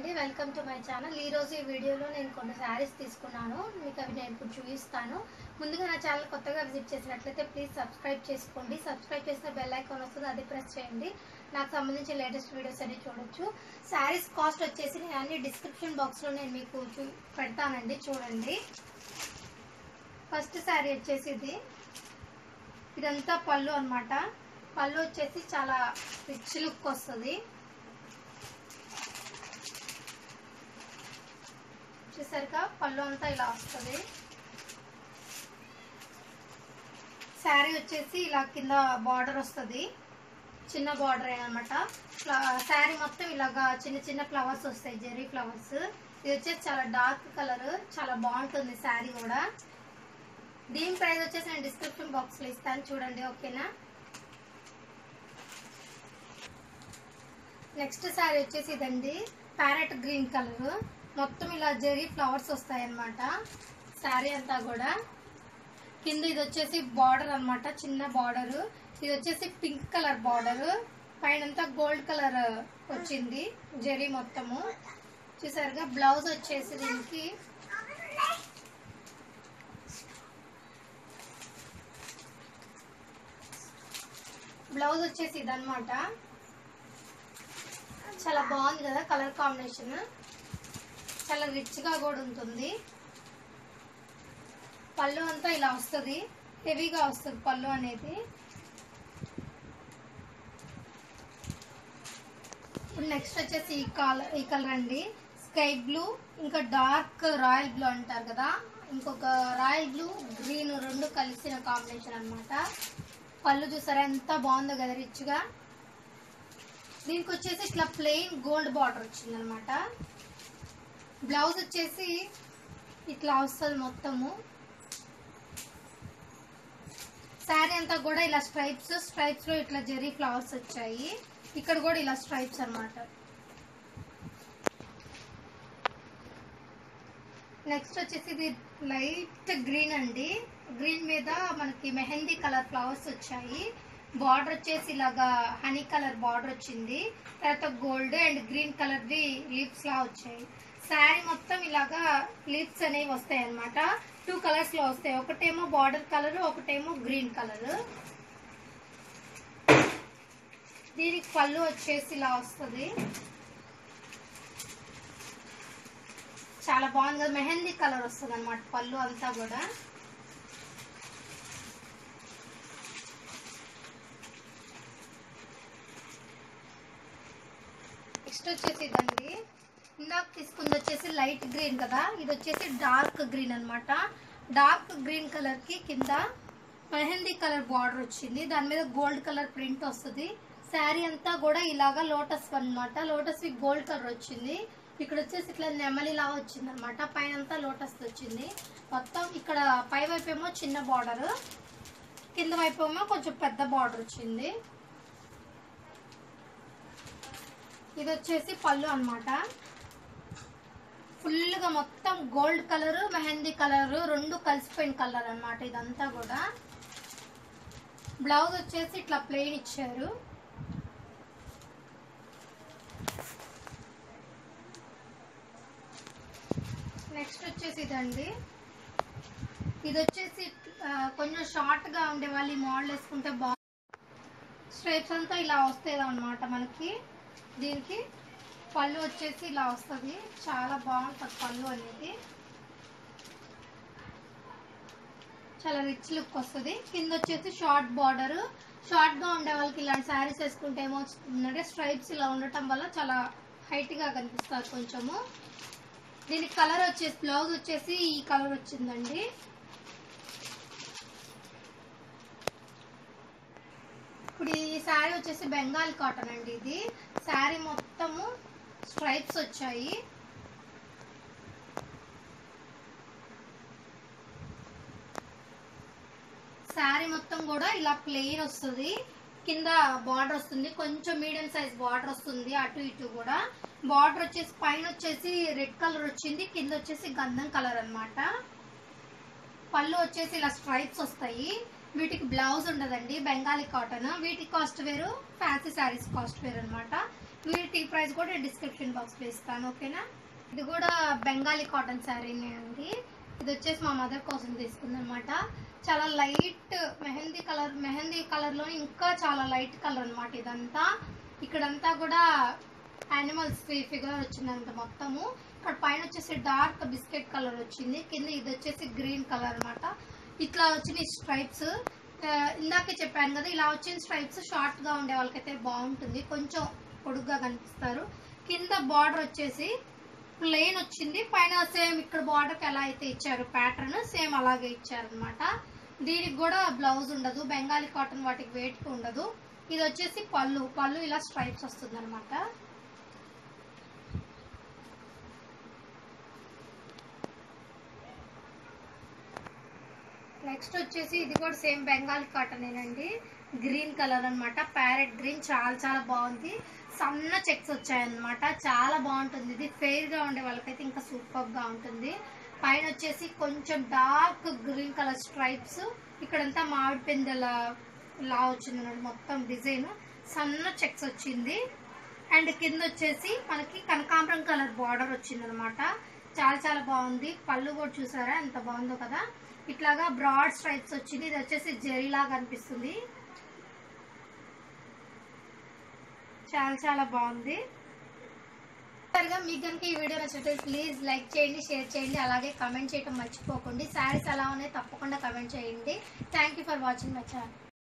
అండి welcome to my channel ఈ రోజు ఈ వీడియోలో నేను కొన్ని శారీస్ తీసుకున్నాను మీకు అవి నేను ఇప్పుడు చూపిస్తాను ముందుగా నా ఛానల్ కొత్తగా విజిట్ చేసినట్లయితే ప్లీజ్ సబ్స్క్రైబ్ చేసుకోండి సబ్స్క్రైబ్ చేసిన బెల్ ఐకాన్ వస్తుంది అది ప్రెస్ చేయండి నాకు సంబంధించిన లేటెస్ట్ వీడియోస్ అన్ని చూడొచ్చు శారీస్ కాస్ట్ వచ్చేసి నేను అన్ని డిస్క్రిప్షన్ బాక్స్లో నేను మీకు చూ పెడతానండి చూడండి ఫస్ట్ శారీ వచ్చేసి ఇది ఇదంతా పళ్ళు అన్నమాట పళ్ళు వచ్చేసి చాలా రిచ్ లుక్ వస్తుంది చూసారుగా పళ్ళు అంతా ఇలా వస్తుంది శారీ వచ్చేసి ఇలా కింద బార్డర్ వస్తుంది చిన్న బార్డర్ అనమాట శారీ మొత్తం ఇలాగా చిన్న చిన్న ఫ్లవర్స్ వస్తాయి జెర్రీ ఫ్లవర్స్ ఇది వచ్చేసి చాలా డార్క్ కలర్ చాలా బాగుంటుంది శారీ కూడా దీని ప్రైస్ వచ్చేసి నేను డిస్క్రిప్షన్ బాక్స్లో ఇస్తాను చూడండి ఓకేనా నెక్స్ట్ శారీ వచ్చేసి ఇదండి ప్యారెట్ గ్రీన్ కలర్ మొత్తం ఇలా జెరీ ఫ్లవర్స్ వస్తాయి అన్నమాట శారీ అంతా కూడా కింద ఇది వచ్చేసి బార్డర్ అన్నమాట చిన్న బార్డర్ ఇది వచ్చేసి పింక్ కలర్ బార్డర్ పైనంతా గోల్డ్ కలర్ వచ్చింది జెరీ మొత్తము చూసారుగా బ్లౌజ్ వచ్చేసి దీనికి బ్లౌజ్ వచ్చేసి ఇదన్నమాట చాలా బాగుంది కదా కలర్ కాంబినేషన్ చాలా రిచ్గా కూడా ఉంటుంది పళ్ళు అంతా ఇలా వస్తుంది హెవీగా వస్తుంది పళ్ళు అనేది ఇప్పుడు నెక్స్ట్ వచ్చేసి ఈ కలర్ ఈ కలర్ అండి స్కై బ్లూ ఇంకా డార్క్ రాయల్ బ్లూ అంటారు కదా ఇంకొక రాయల్ బ్లూ గ్రీన్ రెండు కలిసిన కాంబినేషన్ అన్నమాట పళ్ళు చూసారా ఎంత బాగుందో కదా రిచ్గా దీనికి వచ్చేసి ఇట్లా ప్లెయిన్ గోల్డ్ బార్డర్ వచ్చింది అనమాట బ్లౌజ్ వచ్చేసి ఇట్లా వస్తుంది మొత్తము శారీ అంతా కూడా ఇలా స్ట్రైప్స్ స్ట్రైప్స్ లో ఇట్లా జెరీ ఫ్లవర్స్ వచ్చాయి ఇక్కడ కూడా ఇలా స్ట్రైప్స్ అన్నమాట నెక్స్ట్ వచ్చేసి ఇది లైట్ గ్రీన్ అండి గ్రీన్ మీద మనకి మెహందీ కలర్ ఫ్లవర్స్ వచ్చాయి బార్డర్ వచ్చేసి ఇలాగా హనీ కలర్ బార్డర్ వచ్చింది తర్వాత gold and green colour the leaves లా వచ్చాయి శారీ మొత్తం ఇలాగా లీవ్స్ అనేవి వస్తాయి అన్నమాట టూ కలర్స్ లో వస్తాయి ఒకటేమో బార్డర్ కలర్ ఒకటేమో గ్రీన్ కలర్ దీనికి పళ్ళు వచ్చేసి ఇలా వస్తుంది చాలా బాగుంది కదా మెహందీ కలర్ వస్తుంది అనమాట పళ్ళు అంతా కూడా నెక్స్ట్ వచ్చేసి ఇదండి ఇందాక తీసుకుంది వచ్చేసి లైట్ గ్రీన్ కదా ఇది వచ్చేసి డార్క్ గ్రీన్ అన్నమాట డార్క్ గ్రీన్ కలర్ కి కింద మెహందీ కలర్ బార్డర్ వచ్చింది దాని మీద గోల్డ్ కలర్ ప్రింట్ వస్తుంది శారీ అంతా కూడా ఇలాగా లోటస్ అన్నమాట లోటస్ వి గోల్డ్ కలర్ వచ్చింది ఇక్కడ వచ్చేసి ఇట్లా నెమలిలా వచ్చింది అనమాట పైన అంతా లోటస్ వచ్చింది మొత్తం ఇక్కడ పై వైపు ఏమో చిన్న బార్డర్ కింద వైపు ఏమో కొంచెం పెద్ద బార్డర్ వచ్చింది ఇది వచ్చేసి పళ్ళు అన్నమాట ఫుల్గా మొత్తం గోల్డ్ కలర్ మెహందీ కలర్ రెండు కలిసిపోయిన కలర్ అన్నమాట ఇదంతా కూడా బ్లౌజ్ వచ్చేసి ఇట్లా ప్లెయిన్ ఇచ్చారు నెక్స్ట్ వచ్చేసి ఇదండి ఇది వచ్చేసి ఆ, కొంచెం షార్ట్ గా ఉండే వాళ్ళు ఈ మోడల్ వేసుకుంటే బాగుంది స్ట్రైప్స్ అంతా ఇలా వస్తాయి అనమాట మనకి దీనికి పళ్ళు వచ్చేసి ఇలా వస్తుంది చాలా బాగుంటుంది పళ్ళు అనేది చాలా రిచ్ లుక్ వస్తుంది కింద వచ్చేసి షార్ట్ బార్డర్ షార్ట్ గా ఉండే వాళ్ళకి ఇలాంటి శారీస్ వేసుకుంటే ఏమవుతుందంటే స్ట్రైప్స్ ఇలా ఉండటం వల్ల చాలా హైట్ గా కనిపిస్తారు కొంచెము దీనికి కలర్ వచ్చేసి బ్లౌజ్ వచ్చేసి ఈ కలర్ వచ్చిందండి ఇప్పుడు ఈ శారీ వచ్చేసి బెంగాల్ కాటన్ అండి ఇది శారీ మొత్తము స్ట్రైప్స్ వచ్చాయి శారీ మొత్తం కూడా ఇలా ప్లెయిన్ వస్తుంది కింద బార్డర్ వస్తుంది కొంచెం మీడియం సైజ్ బార్డర్ వస్తుంది అటు ఇటు కూడా బార్డర్ వచ్చేసి పైన వచ్చేసి రెడ్ కలర్ వచ్చింది కింద వచ్చేసి గంధం కలర్ అన్నమాట పళ్ళు వచ్చేసి ఇలా స్ట్రైప్స్ వస్తాయి వీటికి బ్లౌజ్ ఉండదండి బెంగాలీ కాటన్ వీటి కాస్ట్ వేరు ఫ్యాన్సీ శారీస్ కాస్ట్ వేరు అనమాట వీటి ప్రైస్ కూడా డిస్క్రిప్షన్ బాక్స్ లో ఇస్తాను ఓకేనా ఇది కూడా బెంగాలీ కాటన్ శారీనే అండి ఇది వచ్చేసి మా మదర్ కోసం తీసుకుంది అనమాట చాలా light mehndi colour mehndi colour లో ఇంకా చాలా లైట్ కలర్ అన్నమాట ఇదంతా ఇక్కడంతా కూడా యానిమల్స్ ఫిగర్ వచ్చిందంట మొత్తము ఇక్కడ పైన వచ్చేసి డార్క్ బిస్కెట్ కలర్ వచ్చింది కింద ఇది వచ్చేసి గ్రీన్ కలర్ అన్నమాట ఇట్లా వచ్చిన స్ట్రైప్స్ ఇందాకే చెప్పాను కదా ఇలా వచ్చిన స్ట్రైప్స్ షార్ట్ గా ఉండే వాళ్ళకైతే బాగుంటుంది కొంచెం పొడుగ్గా కనిపిస్తారు కింద బార్డర్ వచ్చేసి ప్లెయిన్ వచ్చింది పైన సేమ్ ఇక్కడ బార్డర్ కి ఎలా అయితే ఇచ్చారు ప్యాటర్న్ సేమ్ అలాగే ఇచ్చారు అనమాట దీనికి కూడా బ్లౌజ్ ఉండదు బెంగాలీ కాటన్ వాటికి వెయిట్ ఉండదు ఇది వచ్చేసి పళ్ళు పళ్ళు ఇలా స్ట్రైప్స్ వస్తుంది అనమాట నెక్స్ట్ వచ్చేసి ఇది కూడా సేమ్ బెంగాల్ కాటన్ ఏనండి గ్రీన్ కలర్ అన్నమాట ప్యారెట్ గ్రీన్ చాలా చాలా బాగుంది సన్న చెక్స్ వచ్చాయన్నమాట చాలా బాగుంటుంది ఇది ఫెయిర్ గా ఉండే వాళ్ళకైతే ఇంకా సూపర్ గా ఉంటుంది పైన వచ్చేసి కొంచెం డార్క్ గ్రీన్ కలర్ స్ట్రైప్స్ ఇక్కడంతా మామిడి పిందెల లా వచ్చింది అన్నమాట మొత్తం డిజైన్ సన్న చెక్స్ వచ్చింది అండ్ కింద వచ్చేసి మనకి కనకాంబరం కలర్ బార్డర్ వచ్చింది అనమాట చాలా చాలా బాగుంది పళ్ళు కూడా చూసారా ఎంత బాగుందో కదా ఇట్లాగా బ్రాడ్ స్ట్రైప్స్ వచ్చింది ఇది వచ్చేసి జెరీ లాగా అనిపిస్తుంది చాలా చాలా బాగుంది గా మీకు కనుక ఈ వీడియో నచ్చితే ప్లీజ్ లైక్ చేయండి షేర్ చేయండి అలాగే కమెంట్ చేయడం మర్చిపోకండి శారీస్ ఎలా ఉన్నాయి తప్పకుండా కమెంట్ చేయండి thank you for watching my channel